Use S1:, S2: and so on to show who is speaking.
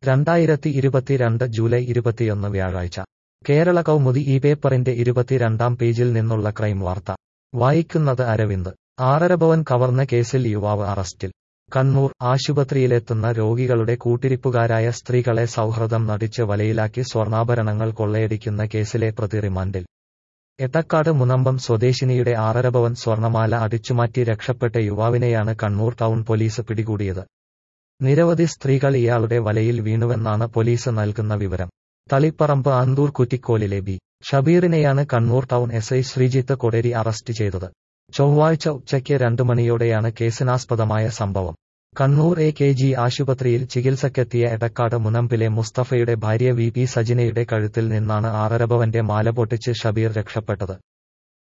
S1: രണ്ടായിരത്തി ഇരുപത്തിരണ്ട് ജൂലൈ ഇരുപത്തിയൊന്ന് വ്യാഴാഴ്ച കേരള കൗമുദി ഈ പേപ്പറിന്റെ ഇരുപത്തിരണ്ടാം പേജിൽ നിന്നുള്ള ക്രൈം വാർത്ത വായിക്കുന്നത് അരവിന്ദ് ആറരഭവൻ കവർന്ന കേസിൽ യുവാവ് അറസ്റ്റിൽ കണ്ണൂർ ആശുപത്രിയിലെത്തുന്ന രോഗികളുടെ കൂട്ടിരിപ്പുകാരായ സ്ത്രീകളെ സൗഹൃദം നടിച്ച് വലയിലാക്കി സ്വർണ്ണാഭരണങ്ങൾ കൊള്ളയടിക്കുന്ന കേസിലെ പ്രതി റിമാൻഡിൽ എട്ടക്കാട് മുനമ്പം സ്വദേശിനിയുടെ ആറരഭവൻ സ്വർണമാല അടിച്ചുമാറ്റി രക്ഷപ്പെട്ട യുവാവിനെയാണ് കണ്ണൂർ ടൗൺ പോലീസ് പിടികൂടിയത് നിരവധി സ്ത്രീകൾ ഇയാളുടെ വലയിൽ വീണുവെന്നാണ് പോലീസ് നൽകുന്ന വിവരം തളിപ്പറമ്പ് ആന്തൂർ കുറ്റിക്കോലിലെ ബി ഷബീറിനെയാണ് Kannur town S I Sreejith Kodery arrest ചെയ്തത് ചൊവ്വാഴ്ച ഉച്ചയ്ക്ക് രണ്ടു മണിയോടെയാണ് കേസിനാസ്പദമായ സംഭവം കണ്ണൂർ എ കെ ജി ആശുപത്രിയിൽ ചികിത്സക്കെത്തിയ എടക്കാട് മുനമ്പിലെ മുസ്തഫയുടെ ഭാര്യ വി പി സജിനയുടെ കഴുത്തിൽ നിന്നാണ് ആറരഭവന്റെ മാല പൊട്ടിച്ച് ഷബീർ രക്ഷപ്പെട്ടത്